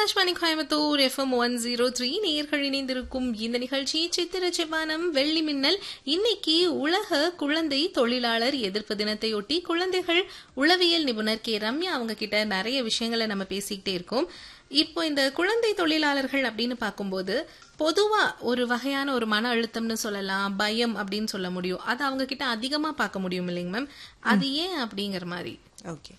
Akashvani Coimbatore FM one zero three நேர்கள் இணைந்திருக்கும் இந்த நிகழ்ச்சி சித்திர செவ்வானம் வெள்ளி மின்னல் இன்னைக்கு உலக குழந்தை தொழிலாளர் எதிர்ப்பு தினத்தையொட்டி குழந்தைகள் உளவியல் நிபுணர் கே ரம்யா அவங்க கிட்ட நிறைய விஷயங்களை நம்ம பேசிக்கிட்டே இருக்கோம் இப்போ இந்த குழந்தை தொழிலாளர்கள் அப்படின்னு பார்க்கும்போது பொதுவா ஒரு வகையான ஒரு மன அழுத்தம்னு சொல்லலாம் பயம் அப்படின்னு சொல்ல முடியும் அது அவங்க கிட்ட அதிகமா பார்க்க முடியும் இல்லைங்க மேம் அது ஏன் அப்படிங்கிற மாதிரி ஓகே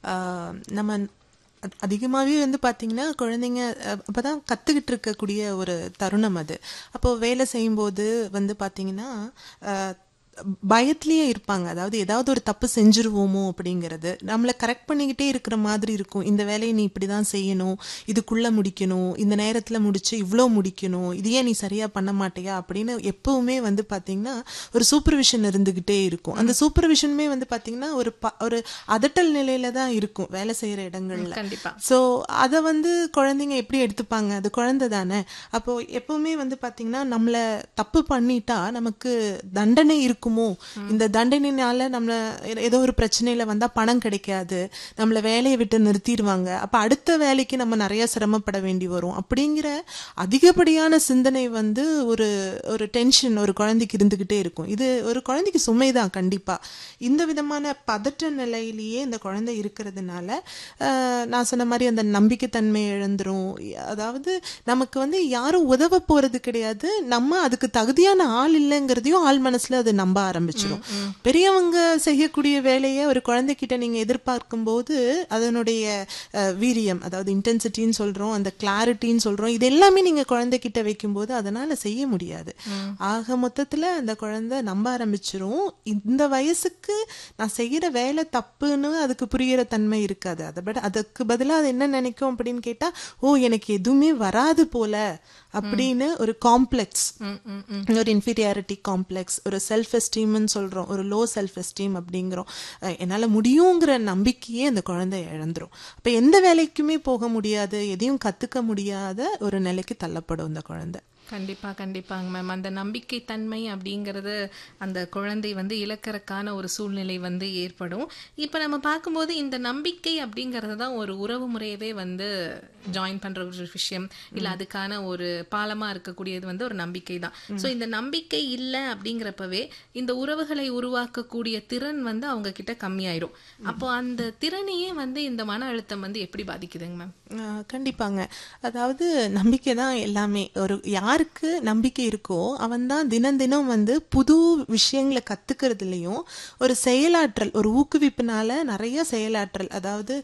நம்ம அத்- அதிகமாவே வந்து பாத்தீங்கன்னா குழந்தைங்க அஹ், அப்பதான் கத்துக்கிட்டு இருக்கக்கூடிய ஒரு தருணம் அது அப்போ வேலை செய்யும்போது வந்து பாத்தீங்கன்னா அஹ், பயத்திலேயே இருப்பாங்க அதாவது ஏதாவது ஒரு தப்பு செஞ்சுருவோமோ அப்படிங்கிறது நம்மளை கரெக்ட் பண்ணிக்கிட்டே இருக்கிற மாதிரி இருக்கும் இந்த வேலையை நீ இப்படிதான் செய்யணும் இதுக்குள்ள முடிக்கணும் இந்த நேரத்துல முடிச்சு இவ்வளோ முடிக்கணும் இது ஏன் நீ சரியா பண்ண மாட்டியா அப்படின்னு எப்பவுமே வந்து பாத்தீங்கன்னா ஒரு சூப்பர்விஷன் இருந்துகிட்டே இருக்கும் அந்த சூப்பர்விஷனுமே வந்து பாத்தீங்கன்னா ஒரு ப- ஒரு அதட்டல் நிலையில தான் இருக்கும் வேலை செய்யற இடங்கள்ல கண்டிப்பா ஸோ அதை வந்து குழந்தைங்க எப்படி எடுத்துப்பாங்க அது குழந்தை தானே அப்போ எப்பவுமே வந்து பாத்தீங்கன்னா நம்மள தப்பு பண்ணிட்டா நமக்கு தண்டனை இருக்குமோ இந்த தண்டனைனால நம்மள ஏ- ஏதோ ஒரு பிரச்சனையில வந்தா பணம் கிடைக்காது நம்மள வேலையை விட்டு நிறுத்திடுவாங்க அப்ப அடுத்த வேலைக்கு நம்ம நிறைய சிரமப்பட வேண்டி வரும் அப்படிங்கிற அதிகப்படியான சிந்தனை வந்து ஒரு ஒரு டென்ஷன் ஒரு குழந்தைக்கு இருந்துகிட்டே இருக்கும் இது ஒரு குழந்தைக்கு சுமைதான் கண்டிப்பா இந்த விதமான பதற்ற நிலையிலேயே இந்த குழந்தை இருக்கிறதுனால ஆஹ், நான் சொன்ன மாதிரி அந்த நம்பிக்கைத்தன்மை இழந்துரும் அதாவது நமக்கு வந்து யாரும் உதவ போறது கிடையாது நம்ம அதுக்கு தகுதியான ஆள் இல்லைங்கிறதையும் ஆள் மனசுல அது நம்ப ஆரம்பிச்சிடும் பெரியவங்க செய்யக்கூடிய வேலையை ஒரு குழந்தைகிட்ட நீங்க எதிர்பார்க்கும் போது அதனுடைய அஹ், வீரியம் அதாவது இன்டென்சிட்டின்னு சொல்றோம் அந்த கிளாரிட்டின்னு சொல்றோம் இது எல்லாமே நீங்க குழந்தைகிட்ட வைக்கும்போது அதனால செய்ய முடியாது ஆக மொத்தத்துல அந்த குழந்தை நம்ப ஆரம்பிச்சிரும் இந்த வயசுக்கு நான் செய்யற வேலை தப்புன்னு அதுக்கு புரியிற தன்மை இருக்காது அதை விட அதுக்கு பதிலா அது என்ன நினைக்கும் அப்படின்னு கேட்டா ஓ எனக்கு எதுவுமே வராது போல அப்படின்னு ஒரு காம்ப்ளெக்ஸ் ம், ம், ம். ஒரு இன்ஃபீரியாரிட்டி காம்ப்ளெக்ஸ் ஒரு செல்ஃப் எஸ்டீம்னு சொல்றோம் ஒரு லோ செல்ஃப் எஸ்டீம் அப்படிங்கிறோம் அஹ் என்னால முடியுங்கிற நம்பிக்கையே அந்த குழந்தை இழந்துரும் அப்ப எந்த வேலைக்குமே போக முடியாது எதையும் கத்துக்க முடியாத ஒரு நிலைக்கு தள்ளப்படும் இந்த குழந்தை கண்டிப்பா கண்டிப்பாங்க மேம் அந்த நம்பிக்கை தன்மை அப்படிங்கறது அந்த குழந்தை வந்து இழக்கறக்கான ஒரு சூழ்நிலை வந்து ஏற்படும் இப்ப நம்ம பார்க்கும்போது இந்த நம்பிக்கை அப்படிங்கறது தான் ஒரு உறவு முறையவே வந்து ஜாயின் பண்ற ஒரு விஷயம் இல்ல அதுக்கான ஒரு பாலமா இருக்கக்கூடியது வந்து ஒரு நம்பிக்கை தான் சோ இந்த நம்பிக்கை இல்ல அப்படிங்கிறப்பவே இந்த உறவுகளை உருவாக்கக்கூடிய திறன் வந்து அவங்க கிட்ட கம்மியாயிரும் அப்போ அந்த திறனையே வந்து இந்த மன அழுத்தம் வந்து எப்படி பாதிக்குதுங்க மேம் ஆஹ் கண்டிப்பாங்க அதாவது நம்பிக்கை தான் எல்லாமே ஒரு யாருக்கு நம்பிக்கை இருக்கோ அவன் தான் தினம் தினம் வந்து புது விஷயங்களை கத்துக்கிறதுலயும் ஒரு செயலாற்றல் ஒரு ஊக்குவிப்புனால நிறைய செயலாற்றல் அதாவது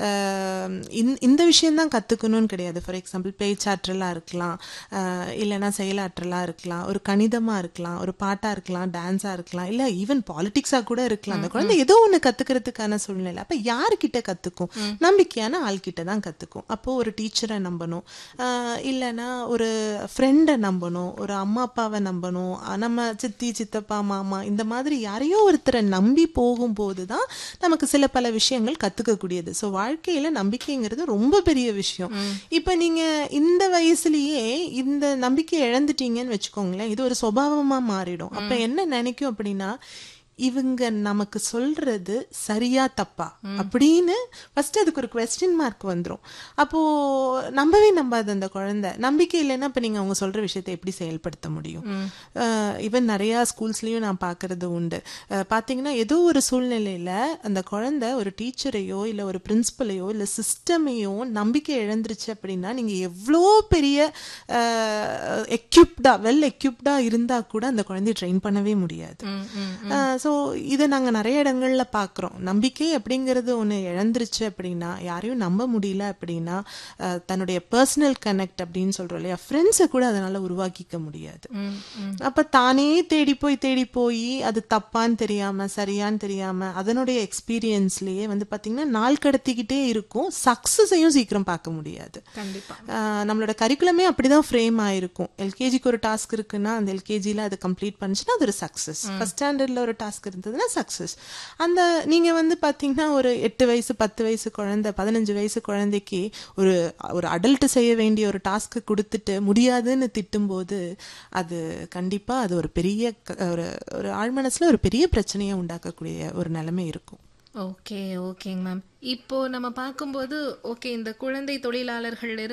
ஆஹ் இந்த- இந்த விஷயம் தான் கத்துக்கணும்னு கிடையாது ஃபார் எக்ஸாம்பிள் பேச்சாற்றலா இருக்கலாம் ஆஹ் இல்லைன்னா செயலாற்றலா இருக்கலாம் ஒரு கணிதமா இருக்கலாம் ஒரு பாட்டா இருக்கலாம் டான்ஸா இருக்கலாம் இல்ல ஈவன் பாலிடிக்ஸா கூட இருக்கலாம் அந்த குழந்தை ஏதோ ஒண்ணு கத்துக்கிறதுக்கான சூழ்நிலை அப்ப யாருக்கிட்ட கத்துக்கும் நம்பிக்கையான ஆள்கிட்ட தான் கத்துக்கும் அப்போ ஒரு டீச்சரை நம்பணும் ஆஹ் இல்லைன்னா ஒரு ஃப்ரெண்டை நம்பணும் ஒரு அம்மா அப்பாவை நம்பணும் அஹ் நம்ம சித்தி சித்தப்பா மாமா இந்த மாதிரி யாரையோ ஒருத்தரை நம்பி போகும்போது தான் நமக்கு சில பல விஷயங்கள் கத்துக்கக்கூடியது ஸோ வாழ்க்கையில நம்பிக்கைங்கிறது ரொம்ப பெரிய விஷயம் இப்ப நீங்க இந்த வயசுலயே இந்த நம்பிக்கை இழந்துட்டீங்கன்னு வச்சுக்கோங்களேன் இது ஒரு சுபாவமா மாறிடும் அப்ப என்ன நினைக்கும் அப்படின்னா இவங்க நமக்கு சொல்றது சரியா தப்பா அப்படின்னு ஃபர்ஸ்ட் அதுக்கு ஒரு கொஸ்டின் மார்க் வந்துரும் அப்போ நம்பவே நம்பாது அந்த குழந்தை நம்பிக்கை இல்லைன்னா இப்ப நீங்க அவங்க சொல்ற விஷயத்தை எப்படி செயல்படுத்த முடியும் ஈவன் நிறைய ஸ்கூல்ஸ்லயும் நான் பாக்குறது உண்டு அஹ் பாத்தீங்கன்னா ஏதோ ஒரு சூழ்நிலையில அந்த குழந்தை ஒரு டீச்சரையோ இல்ல ஒரு பிரின்சிபலையோ இல்ல சிஸ்டமையோ நம்பிக்கை இழந்துருச்சு அப்படின்னா நீங்க எவ்வளோ பெரிய எக்யூப்டா வெல் எக்யூப்டா இருந்தா கூட அந்த குழந்தைய ட்ரெயின் பண்ணவே முடியாது ம், ம். ஸோ இதை நாங்க நிறைய இடங்கள்ல பாக்குறோம் நம்பிக்கை அப்படிங்கிறது ஒண்ணு இழந்துருச்சு அப்படின்னா யாரையும் நம்ப முடியல அப்படின்னா அஹ், தன்னுடைய பர்சனல் கனெக்ட் அப்படின்னு சொல்றோம் இல்லையா ஃப்ரெண்ட்ஸை கூட அதனால உருவாக்கிக்க முடியாது ம், ம். அப்ப தானே தேடி போய் தேடி போய் அது தப்பான்னு தெரியாம சரியான்னு தெரியாம அதனுடைய எக்ஸ்பீரியன்ஸ்லயே வந்து பாத்தீங்கன்னா நாள் கடத்திக்கிட்டே இருக்கும் சக்சஸையும் சீக்கிரம் பார்க்க முடியாது கண்டிப்பா ஆஹ் நம்மளோட கரிக்குலமே அப்படிதான் ஃப்ரேம் ஆயிருக்கும் எல்கேஜிக்கு ஒரு டாஸ்க் இருக்குன்னா அந்த எல்கேஜியில் அது கம்ப்ளீட் பண்ணுச்சுன்னா அது ஒரு சக்ஸஸ் ஃபர்ஸ்ட் ஸ்டாண்டர்ட்ல ஒரு டாஸ்க் இருந்ததுன்னா சக்ஸஸ் அந்த நீங்க வந்து பாத்தீங்கன்னா ஒரு எட்டு வயசு பத்து வயசு குழந்தை பதினஞ்சு வயசு குழந்தைக்கு ஒரு ஒரு அடல்ட் செய்ய வேண்டிய ஒரு டாஸ்க் கொடுத்துட்டு முடியாதுன்னு திட்டும்போது அது கண்டிப்பா அது ஒரு பெரிய க- ஒரு ஒரு ஆழ்மனசுல ஒரு பெரிய பிரச்சனையை உண்டாக்கக்கூடிய ஒரு நிலைமை இருக்கும் ஓகே ஓகேங்க மேம் இப்போ நம்ம பார்க்கும்போது ஓகே இந்த குழந்தை தொழிலாளர்கள்